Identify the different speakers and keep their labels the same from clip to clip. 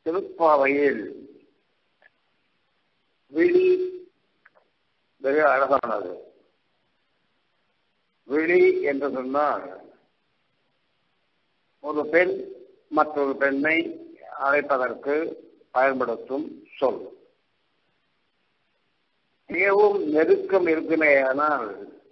Speaker 1: திருப்பாவையில் விழி மிக அழகானது விழி என்று சொன்னால் ஒரு பெண் மற்றொரு பெண்ணை அழைப்பதற்கு பயன்படுத்தும் சொல் மிகவும் நெருக்கம் இருக்குமே ஆனால்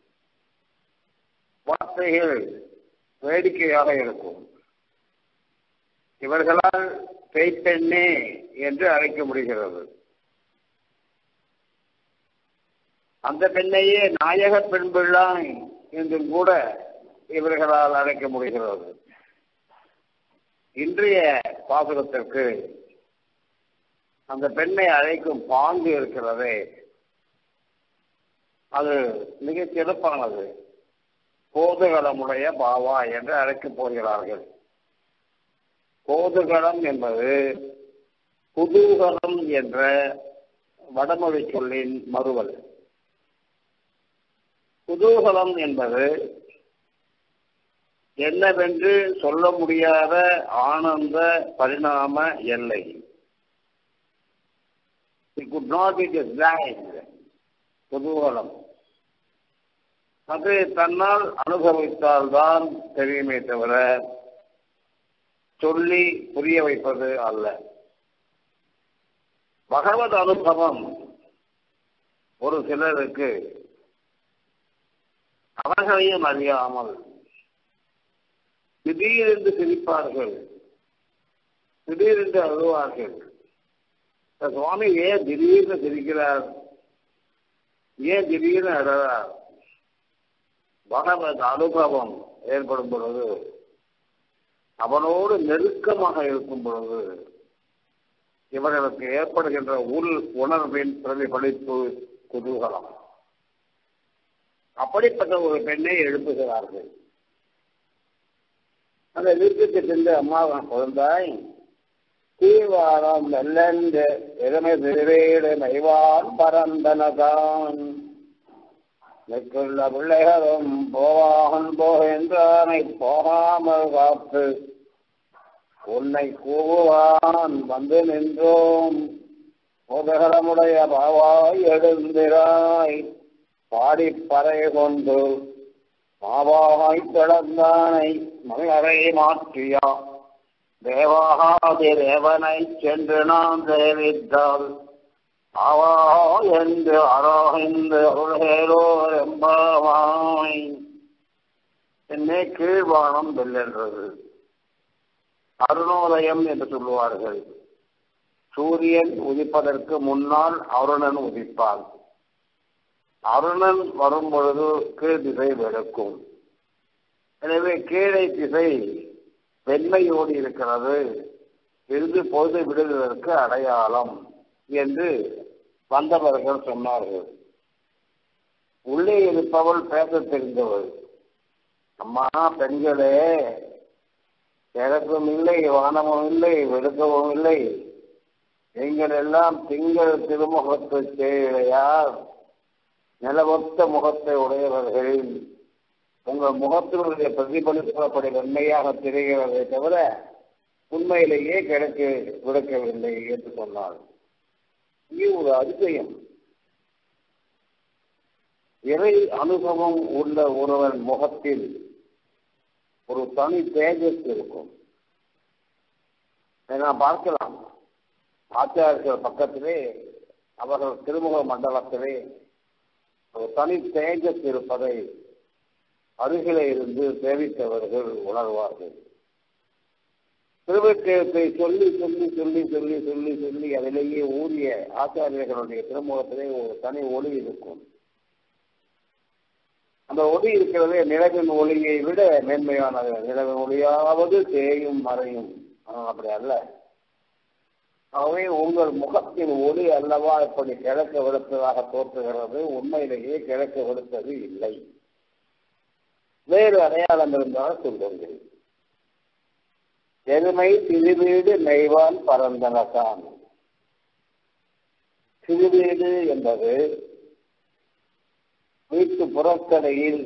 Speaker 1: வார்த்தைகள் வேடிக்கையாக இருக்கும் இவர்களால் பெய்ப்பெண்ணே என்று அழைக்க முடிகிறது அந்த பெண்ணையே நாயக பெண் பிள்ளாய் என்றும் கூட இவர்களால் அழைக்க முடிகிறது இன்றைய பாசுரத்திற்கு அந்த பெண்ணை அழைக்கும் பாங்கு இருக்கிறதே அது மிக சிறப்பானது கோதுகளமுடைய பாவா என்று அழைக்கப் போகிறார்கள் கோதுகளம் என்பது குதூகலம் என்ற வடமொழி சொல்லின் மறுவல் குதூகலம் என்பது என்னவென்று சொல்ல முடியாத ஆனந்த பரிணாம எல்லை it could not it is குதூகலம் அது தன்னால் அனுபவித்தால்தான் தெரியுமே தவிர சொல்லி புரிய வைப்பது அல்ல பகவத் அனுபவம் ஒரு சிலருக்கு அவர்களையும் அறியாமல் திடீரென்று சிரிப்பார்கள் திடீரென்று அழுவார்கள் சுவாமி ஏன் திடீர்னு சிரிக்கிறார் ஏன் திடீர்னு அழறார் பகவத் அனுபவம் ஏற்படும் பொழுது அவனோடு நெருக்கமாக இருக்கும் பொழுது இவர்களுக்கு ஏற்படுகின்ற உள் உணர்வின் பிரதிபலிப்பு குதூகலம் அப்படிப்பட்ட ஒரு பெண்ணை எழுப்புகிறார்கள் அந்த வீட்டுக்கு சென்று அம்மாவன் குழந்தாய் தீவாரம் வெள்ளந்து எருமை திருவேடு நைவான் பரந்தனதான் மிக்குள்ள பிள்ளைகளும் போவாகன் போகின்றானை போகாமல் காத்து உன்னை கூவுவான் வந்து நின்றோம் உதகலமுடைய பாவாய் எழுந்திராய் பாடிப்பறை கொண்டு மாவாய் பிளந்தானை மலரை மாற்றியா தேவாதி தேவனை சென்று நான் சேவித்தால் அவா என்று அரோகிந்து அருள்கேலோ எம்பாவாய் என்னே கீழ்வானம் வெல்லென்றது அருணோதயம் என்று சொல்லுவார்கள் சூரியன் உதிப்பதற்கு முன்னால் அருணன் உதிப்பான் அருணன் வரும் பொழுது கீழ் திசை வெளுக்கும் எனவே கீழே திசை வெண்மையோடு இருக்கிறது இருந்து பொழுது விடுவதற்கு அடையாளம் என்று வந்தவர்கள் சொன்னார்கள் உள்ளே இருப்பவள் பேச தெரிந்தவள் அம்மா பெண்களே கிழக்கும் இல்லை வானமும் இல்லை வெடுக்கவும் இல்லை நீங்கள் எல்லாம் திங்கள் திருமுகத்து செய்யார் நிலவொத்த முகத்தை உடையவர்கள் உங்கள் முகத்தினுடைய பிரதிபலிப்பு அப்படி வெண்மையாக தெரிகிறதை தவிர உண்மையிலேயே கிழக்கு விடுக்கவில்லை என்று சொன்னார் இது ஒரு அதிசயம் இறை அனுபவம் உள்ள ஒருவன் முகத்தில் ஒரு தனி தேஜஸ் இருக்கும் நான் பார்க்கலாம் ஆச்சாரியர்கள் பக்கத்திலே அவர்கள் திருமுக மண்டலத்திலே ஒரு தனி தேஜஸ் இருப்பதை அருகிலே இருந்து சேவித்தவர்கள் உணர்வார்கள் திருவக்கத்தை சொல்லி சொல்லி சொல்லி சொல்லி சொல்லி சொல்லி அதிலேயே ஊறிய ஆச்சாரியர்களுடைய திருமுகத்திலே ஒரு தனி ஒளி இருக்கும் அந்த ஒளி இருக்கிறதே நிலவின் ஒளியை விட மேன்மையானது நிலவின் ஒளியாவது தேயும் மறையும் அப்படி அல்ல ஆகவே உங்கள் முகத்தின் ஒளி அல்லவா இப்படி கிழக்க வெளுத்ததாக தோற்றுகிறது உண்மையிலேயே கிழக்க வெளுத்தது இல்லை வேறு அடையாளம் இருந்தால் சொல்லுங்கள் எருமை திருவீடு நெய்வான் பரந்தனதான் திருவீடு என்பது வீட்டு புறக்கடையில்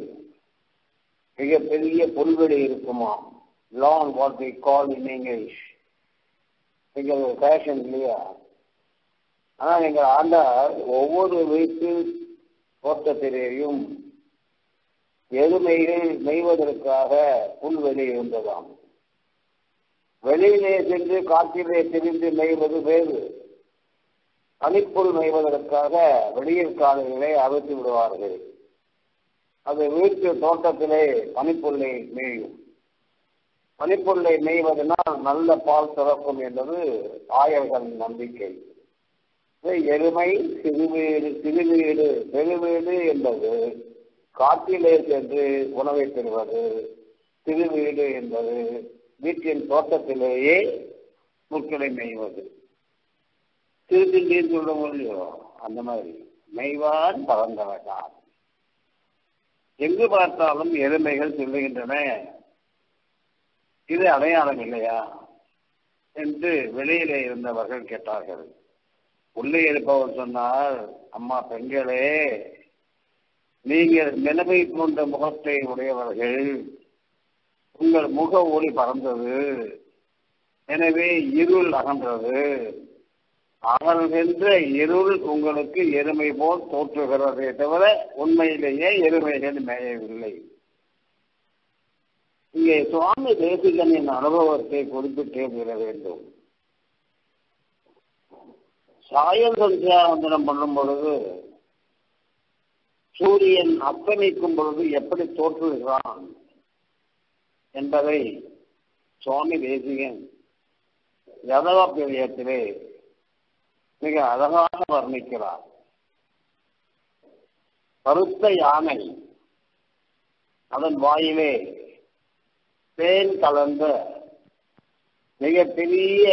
Speaker 1: மிகப்பெரிய புல்வெளி இருக்குமா lawn what we call in English எங்கள் ஃபேஷன் இல்லையா ஆனால் எங்கள் ஆண்டார் ஒவ்வொரு வீட்டு தோட்டத்திலேயும் எருமைகள் நெய்வதற்காக புல்வெளி இருந்ததாம் வெளியிலே சென்று காற்றிலே திரிந்து நெய்வது வேறு பனிப்புல் நெய்வதற்காக வெளியில் காலையிலே அவிழ்த்து விடுவார்கள் அது வீட்டு தோட்டத்திலே பனிப்புல்லை மேயும் பனிப்புல்லை மேய்வதனால் நல்ல பால் சுரக்கும் என்பது ஆயர்களின் நம்பிக்கை எருமை சிறுவீடு சிறுவீடு பெருவீடு என்பது காட்டிலே சென்று உணவை பெறுவது சிறுவீடு என்பது வீட்டின் தோட்டத்திலேயே முட்களை மேய்வது திருத்தின்றீர் சொல்ல முடியும் அந்த மாதிரி மெய்வான் பறந்தவட்டான் எங்கு பார்த்தாலும் எருமைகள் சொல்லுகின்றன இது அடையாளம் இல்லையா என்று வெளியிலே இருந்தவர்கள் கேட்டார்கள் உள்ளே இருப்பவர் சொன்னார் அம்மா பெண்களே நீங்கள் நிலைமை போன்ற முகத்தை உடையவர்கள் உங்கள் முக ஒளி பறந்தது எனவே இருள் அகன்றது அகல்கின்ற இருள் உங்களுக்கு எருமை போல் தோற்றுகிறதே தவிர உண்மையிலேயே எருமைகள் மேயவில்லை இங்கே சுவாமி தேசிகனின் அனுபவத்தை குறிப்பிட்டே பெற வேண்டும் சாயல் சந்தியாவந்தனம் பண்ணும் பொழுது சூரியன் அத்தமிக்கும் பொழுது எப்படி தோற்றுகிறான் என்பதை சுவாமி தேசிகன் யதவ பிரியத்திலே மிக அழகாக வர்ணிக்கிறார் கருத்த யானை அதன் வாயிலே தேன் கலந்த மிகப்பெரிய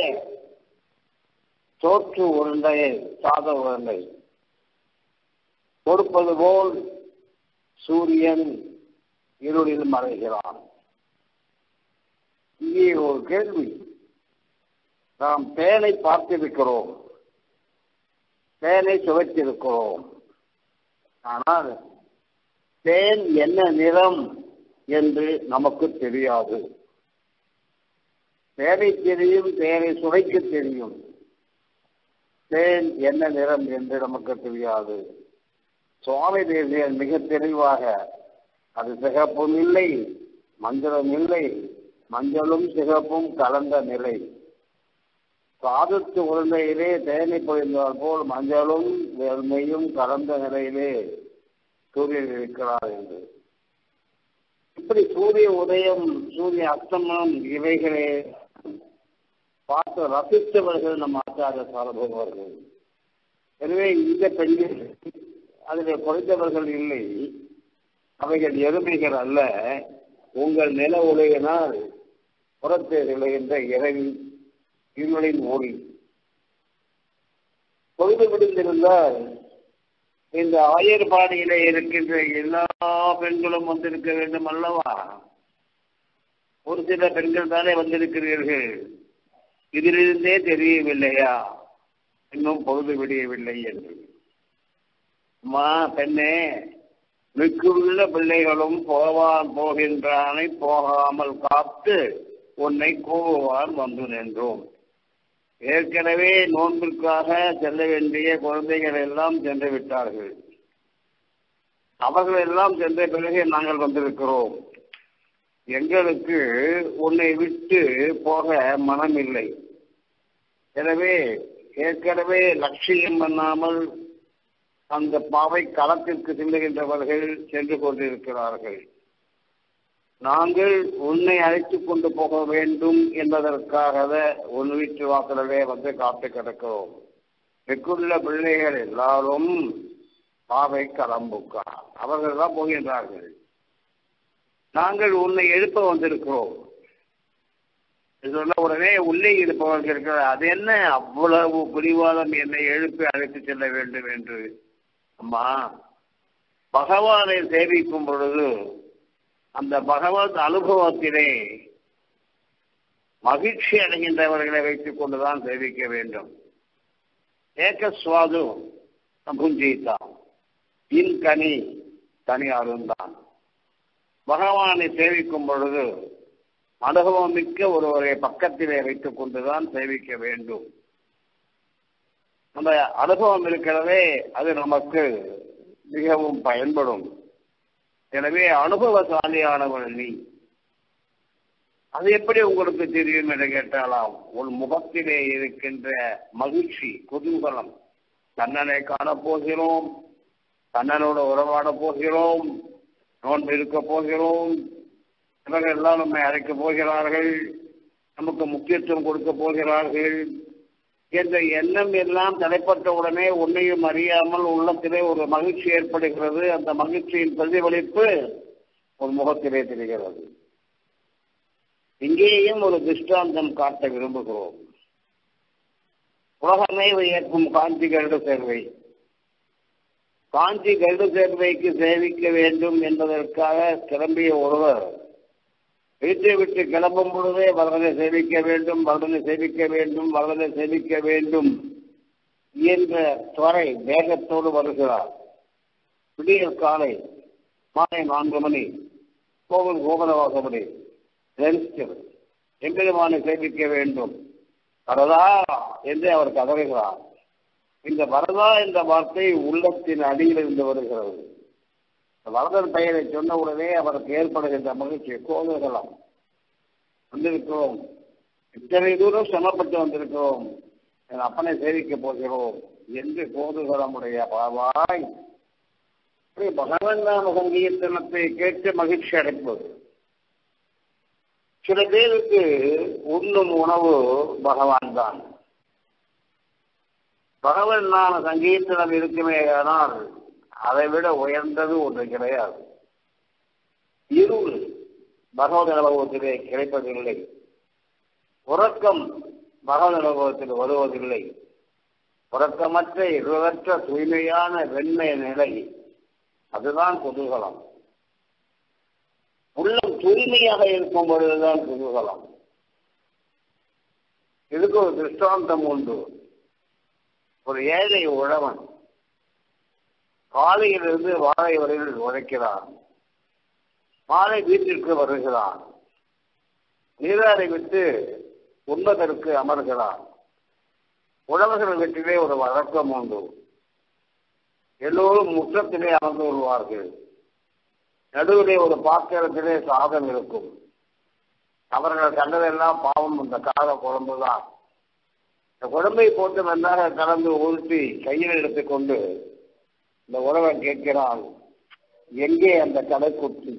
Speaker 1: சோற்று உருண்டையை சாத உருண்டை கொடுப்பது போல் சூரியன் இருளில் மறைகிறான் இங்கே ஒரு கேள்வி நாம் தேனை பார்த்திருக்கிறோம் தேனை சுவைத்திருக்கிறோம் ஆனால் தேன் என்ன நிறம் என்று நமக்கு தெரியாது தேனை தெரியும் தேனை சுவைக்க தெரியும் தேன் என்ன நிறம் என்று நமக்கு தெரியாது சுவாமி தேசியன் மிக தெளிவாக அது சிகப்பும் இல்லை மஞ்சளும் இல்லை மஞ்சளும் சிகப்பும் கலந்த நிலை சாதத்து உருண்டையிலே தேனை பொழிந்தால் போல் மஞ்சளும் வெண்மையும் கலந்த நிலையிலே சூரியன் இருக்கிறார் என்று இப்படி சூரிய உதயம் சூரிய அஸ்தமனம் இவைகளே பார்த்து ரசித்தவர்கள் நம் ஆச்சாரிய சாரபவர்கள் எனவே இந்த பெண்கள் அதில் குறைந்தவர்கள் இல்லை அவைகள் எருமைகள் அல்ல உங்கள் நில உலகினால் புறத்தே விளைகின்ற இறைவி இருளின் ஒளி பொழுது விடுந்திருந்தால் இந்த ஆயர்பாடியிலே இருக்கின்ற எல்லா பெண்களும் வந்திருக்க வேண்டும் அல்லவா ஒரு சில பெண்கள் தானே வந்திருக்கிறீர்கள் இதிலிருந்தே தெரியவில்லையா இன்னும் பொழுது விடியவில்லை என்று அம்மா பெண்ணே மிக்குள்ள பிள்ளைகளும் போவான் போகின்றானை போகாமல் காத்து உன்னை கூவுவான் வந்து நின்றோம் ஏற்கனவே நோன்பிற்காக செல்ல வேண்டிய குழந்தைகள் எல்லாம் சென்று விட்டார்கள் அவர்கள் எல்லாம் சென்ற பிறகு நாங்கள் வந்திருக்கிறோம் எங்களுக்கு உன்னை விட்டு போக மனமில்லை எனவே ஏற்கனவே லட்சியம் பண்ணாமல் அந்த பாவை களத்திற்கு செல்லுகின்றவர்கள் சென்று கொண்டிருக்கிறார்கள் நாங்கள் உன்னை அழைத்துக் கொண்டு போக வேண்டும் என்பதற்காக உன் வீட்டு வாசலே வந்து காத்து கிடக்கிறோம் வெக்குள்ள பிள்ளைகள் எல்லாரும் பாவை களம்புக்கா அவர்கள் தான் போகின்றார்கள் நாங்கள் உன்னை எழுப்ப வந்திருக்கிறோம் சொன்ன உடனே உள்ளே இருப்பவர்கள் இருக்கிறார் அது என்ன அவ்வளவு பிடிவாதம் என்னை எழுப்பி அழைத்து செல்ல வேண்டும் என்று அம்மா பகவானை சேவிக்கும் பொழுது அந்த பகவத் அனுபவத்திலே மகிழ்ச்சி அடைகின்றவர்களை வைத்துக் கொண்டுதான் சேவிக்க வேண்டும் ஏகஸ்வாது புஞ்சித்தான் இன் கனி தனி அருந்தான் பகவானை சேவிக்கும் பொழுது அனுபவம் மிக்க ஒருவரை பக்கத்திலே வைத்துக் கொண்டுதான் சேவிக்க வேண்டும் அந்த அனுபவம் இருக்கிறதே அது நமக்கு மிகவும் பயன்படும் எனவே அனுபவசாலியானவள் நீ அது எப்படி உங்களுக்கு தெரியும் என்று கேட்டாலாம் உன் முகத்திலே இருக்கின்ற மகிழ்ச்சி குதூகலம் கண்ணனை காணப் போகிறோம் கண்ணனோட உறவாட போகிறோம் நோன்பு இருக்க போகிறோம் இவர்கள் எல்லாம் நம்மை அழைக்கப் போகிறார்கள் நமக்கு முக்கியத்துவம் கொடுக்க போகிறார்கள் என்ற எண்ணம் எல்லாம் தலைப்பட்ட உடனே உன்னையும் அறியாமல் உள்ளத்திலே ஒரு மகிழ்ச்சி ஏற்படுகிறது அந்த மகிழ்ச்சியின் பிரதிபலிப்பு ஒரு முகத்திலே தெரிகிறது இங்கேயும் ஒரு திருஷ்டாந்தம் காட்ட விரும்புகிறோம் உலகமே வியக்கும் காஞ்சி கருடு சேர்வை காஞ்சி கருடு சேர்வைக்கு சேவிக்க வேண்டும் என்பதற்காக கிளம்பிய ஒருவர் வீட்டை விட்டு கிளம்பும் பொழுதே வரதனை சேவிக்க வேண்டும் வரதனை சேவிக்க வேண்டும் வரதனை சேவிக்க வேண்டும் என்ற துறை வேகத்தோடு வருகிறார் விடியல் காலை மாலை நான்கு மணி கோவில் கோபனவாசபடி ரெஜிஸ்டர் எம்பெருமானை சேவிக்க வேண்டும் வரதா என்று அவர் கதறுகிறார் இந்த வரதா என்ற வார்த்தை உள்ளத்தின் அடியிலிருந்து வருகிறது வரதன் பெயரை சொன்ன உடனே அவருக்கு ஏற்படுகின்ற மகிழ்ச்சி கோதுகலாம் வந்திருக்கிறோம் இத்தனை தூரம் சிரமப்பட்டு வந்திருக்கிறோம் என் அப்பனை சேவிக்க போகிறோம் என்று கோதுகலமுடைய பாவாய் பகவன் நாம சங்கீர்த்தனத்தை கேட்டு மகிழ்ச்சி அடைப்பது சில பேருக்கு உண்ணும் உணவு பகவான் தான் பகவன் நாம சங்கீர்த்தனம் இருக்குமே ஆனால் அதை விட உயர்ந்தது ஒன்று கிடையாது இருள் பகவத் அனுபவத்திலே கிடைப்பதில்லை உறக்கம் பகவத் அனுபவத்தில் வருவதில்லை உறக்கமற்ற இருளற்ற தூய்மையான வெண்மை நிலை அதுதான் குதூகலம் உள்ளம் தூய்மையாக இருக்கும் பொழுதுதான் குதூகலம் இதுக்கு ஒரு திருஷ்டாந்தம் உண்டு ஒரு ஏழை உழவன் காலையிலிருந்து வாழை வரையில் உழைக்கிறான் மாலை வீட்டிற்கு வருகிறான் நீராரை விட்டு உண்பதற்கு அமர்கிறான் உழவர்கள் வீட்டிலே ஒரு வழக்கம் உண்டு எல்லோரும் முற்றத்திலே அமர்ந்து கொள்வார்கள் நடுவிலே ஒரு பாத்திரத்திலே சாதம் இருக்கும் அவர்கள் கண்டதெல்லாம் பாவம் இந்த கால குழம்புதான் இந்த குழம்பை போட்டு நன்றாக கலந்து ஊற்றி கையில் எடுத்துக்கொண்டு இந்த உறவன் கேட்கிறான் எங்கே அந்த கடைக்குட்டி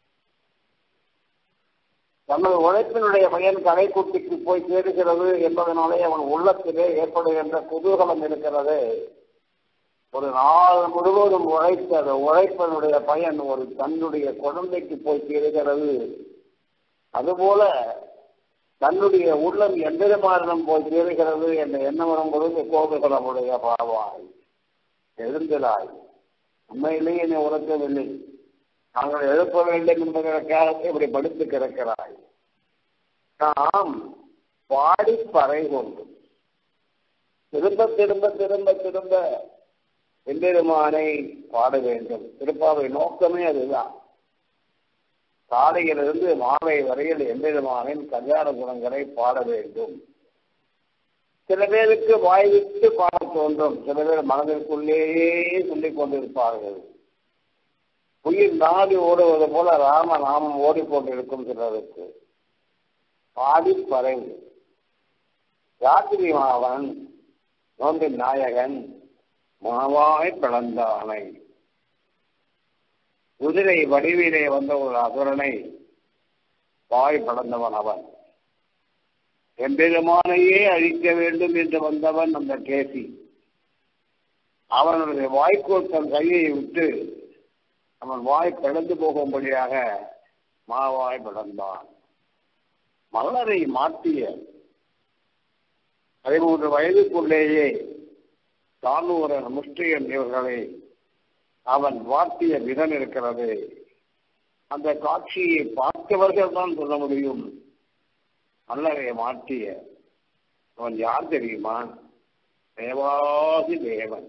Speaker 1: தனது உழைப்பினுடைய பயன் கடைக்குட்டிக்கு போய் சேருகிறது என்பதனாலே அவன் உள்ளத்திலே ஏற்படுகின்ற குதூகலம் இருக்கிறது ஒரு நாள் முழுவதும் உழைத்த அந்த உழைப்பனுடைய பயன் ஒரு தன்னுடைய குழந்தைக்கு போய் சேருகிறது அதுபோல தன்னுடைய உள்ளம் எந்திரமாரிடம் போய் சேருகிறது என்ற எண்ணம் வரும் பொழுது கோபுகளமுடைய பாவாய் எழுந்திராய் உண்மையிலேயே நீ உறக்கவில்லை நாங்கள் எழுப்ப வேண்டும் என்பதற்காக இப்படி படுத்து கிடக்கிறாய் நாம் பாடி பறை கொண்டு திரும்ப திரும்ப திரும்ப திரும்ப எம்பெருமானை பாட வேண்டும் திருப்பாவை நோக்கமே அதுதான் காலையிலிருந்து மாலை வரையில் எம்பெருமானின் கல்யாண குணங்களை பாட வேண்டும் சில பேருக்கு வாய் விட்டு பாட தோன்றும் சில பேர் மனதிற்குள்ளேயே சொல்லிக் கொண்டிருப்பார்கள் உயிர் நாடி ஓடுவது போல ராம நாமம் ஓடிக்கொண்டிருக்கும் சிலருக்கு பாடி பறைவு ராத்திரி மாவன் நோம்பின் நாயகன் மாவாய் பிளந்தானை குதிரை வடிவிலே வந்த ஒரு அசுரனை வாய் படந்தவன் அவன் எம்பெருமானையே அழிக்க வேண்டும் என்று வந்தவன் அந்த கேசி அவனுடைய வாய்க்குள் தன் கையை விட்டு அவன் வாய் பிளந்து போகும்படியாக மாவாய் பிளந்தான் மலரை மாற்றிய பதிமூன்று வயதுக்குள்ளேயே தானூரன் முஷ்டியன் இவர்களை அவன் வாட்டிய விதம் இருக்கிறது அந்த காட்சியை பார்த்தவர்கள் தான் சொல்ல முடியும் மல்லரை மாட்டிய அவன் யார் தெரியுமா தேவாதி தேவன்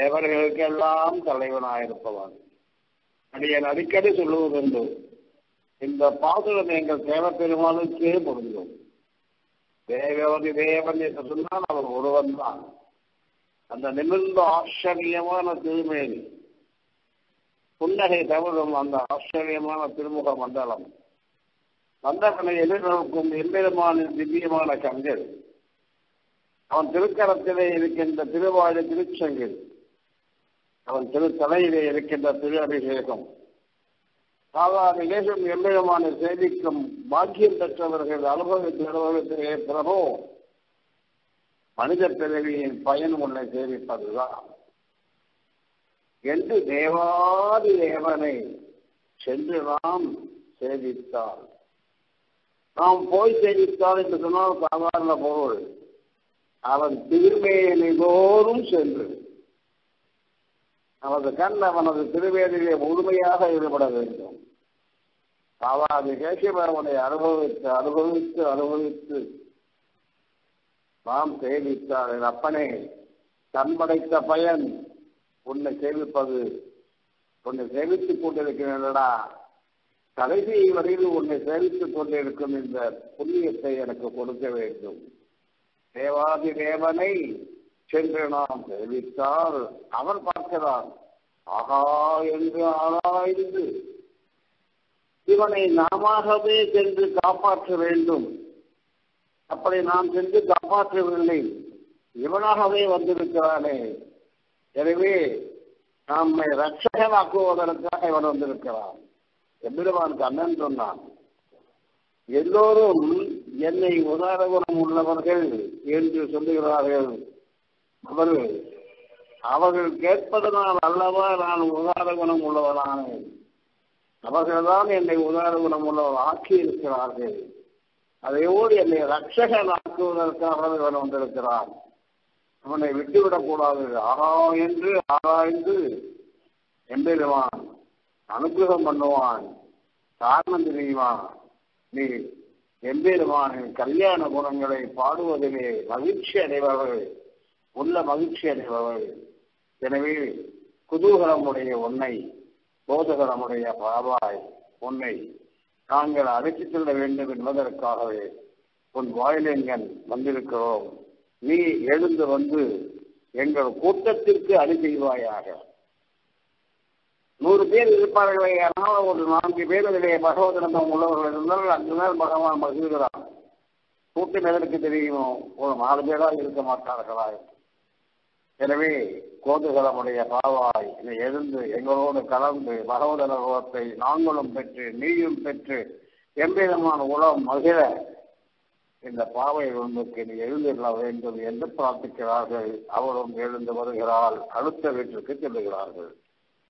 Speaker 1: தேவர்களுக்கெல்லாம் தலைவனாயிருப்பவன் அடியன் அடிக்கடி சொல்லுவதுண்டு இந்த பாசுரம் எங்கள் தேவப்பெருமானுக்கே பொருந்தும் தேவதி தேவன் என்று சொன்னால் அவர் ஒருவன் தான் அந்த நிமிர்ந்த ஆச்சரியமான திருமேனி புன்னகை தவறும் அந்த ஆச்சரியமான திருமுக மண்டலம் வந்தவனை எதிர்நோக்கும் எம்பெருமானின் திவ்யமான கண்கள் அவன் திருக்கரத்திலே இருக்கின்ற திருவாழு திருச்செங்கில் அவன் திருத்தலையிலே இருக்கின்ற திரு அபிஷேகம் சாதாரண நிகழ்ச்சியும் எம்பெருமானை சேவிக்கும் பாக்கியம் பெற்றவர்கள் அனுபவித்து அனுபவித்தே பிரபோ மனித பிறவியின் பயன் உன்னை சேவிப்பதுதான் என்று தேவாதி தேவனை சென்று நாம் சேவித்தால் நாம் போய் சேவித்தால் என்று சொன்னால் சாதாரண பொருள் அவன் திருமேனி தோறும் சென்று அவனது கண் அவனது திருவேதிலே முழுமையாக ஈடுபட வேண்டும் சாதாரண கேசிபவனை அனுபவித்து அனுபவித்து அனுபவித்து நாம் சேவித்தால் என் அப்பனே கண் படைத்த பயன் உன்னை சேவிப்பது உன்னை சேவித்துக் கொண்டிருக்கிறேன்டா கடைசி வரையில் உன்னை சேவித்துக் கொண்டிருக்கும் இந்த புண்ணியத்தை எனக்கு கொடுக்க வேண்டும் தேவாதி தேவனை சென்று நாம் சேவித்தால் அவன் பார்க்கிறான் ஆகா என்று ஆராய்ந்து இவனை நாமவே சென்று காப்பாற்ற வேண்டும் அப்படி நாம் சென்று காப்பாற்றவில்லை இவனாகவே வந்திருக்கிறானே எனவே நம்மை ரட்சகனாக்குவதற்காக இவன் வந்திருக்கிறான் எம்பெருமானுக்கு அண்ணன் சொன்னான் எல்லோரும் என்னை உதாரகுணம் உள்ளவர்கள் என்று சொல்லுகிறார்கள் அவர்கள் அவர்கள் கேட்பதனால் அல்லவா நான் உதார குணம் உள்ளவனானேன் அவர்கள்தான் என்னை உதார குணம் உள்ளவர் ஆக்கி இருக்கிறார்கள் அதையோடு என்னை ரட்சகன் ஆக்குவதற்காக இவன் வந்திருக்கிறான் அவனை விட்டுவிடக்கூடாது ஆகா என்று ஆராய்ந்து எம்பெருவான் அனுகிரகம் பண்ணுவான் காரணம் தெரியுவான் நீ எம்பெருமானின் கல்யாண குணங்களை பாடுவதிலே மகிழ்ச்சி அடைபவர்கள் உள்ள மகிழ்ச்சி அடைபவர்கள் எனவே குதூகலமுடைய உன்னை போதகரமுடைய பாபாய் உன்னை நாங்கள் அழைத்துச் செல்ல வேண்டும் என்பதற்காகவே உன் வாயிலெங்கன் வந்திருக்கிறோம் நீ எழுந்து வந்து எங்கள் கூட்டத்திற்கு அணி செய்வாயாக நூறு பேர் இருப்பார்களே ஆனால் ஒரு நான்கு பேர் அதிலே பகவதனம் உள்ளவர்கள் இருந்தால் அங்கு மேல் பகவான் மகிழ்கிறான் கூட்டம் எதற்கு தெரியுமோ ஒரு நாலு பேரா இருக்க மாட்டார்களா எனவே கோதுகலமுடைய பாவாய் இதை எழுந்து எங்களோடு கலந்து பகவத அனுபவத்தை நாங்களும் பெற்று நீயும் பெற்று எவ்விதமான உலகம் மகிழ இந்த பாவை ஒன்றுக்கு நீ எழுந்திருக்க வேண்டும் என்று பிரார்த்திக்கிறார்கள் அவரும் எழுந்து வருகிறாள் அடுத்த வீட்டிற்கு செல்லுகிறார்கள்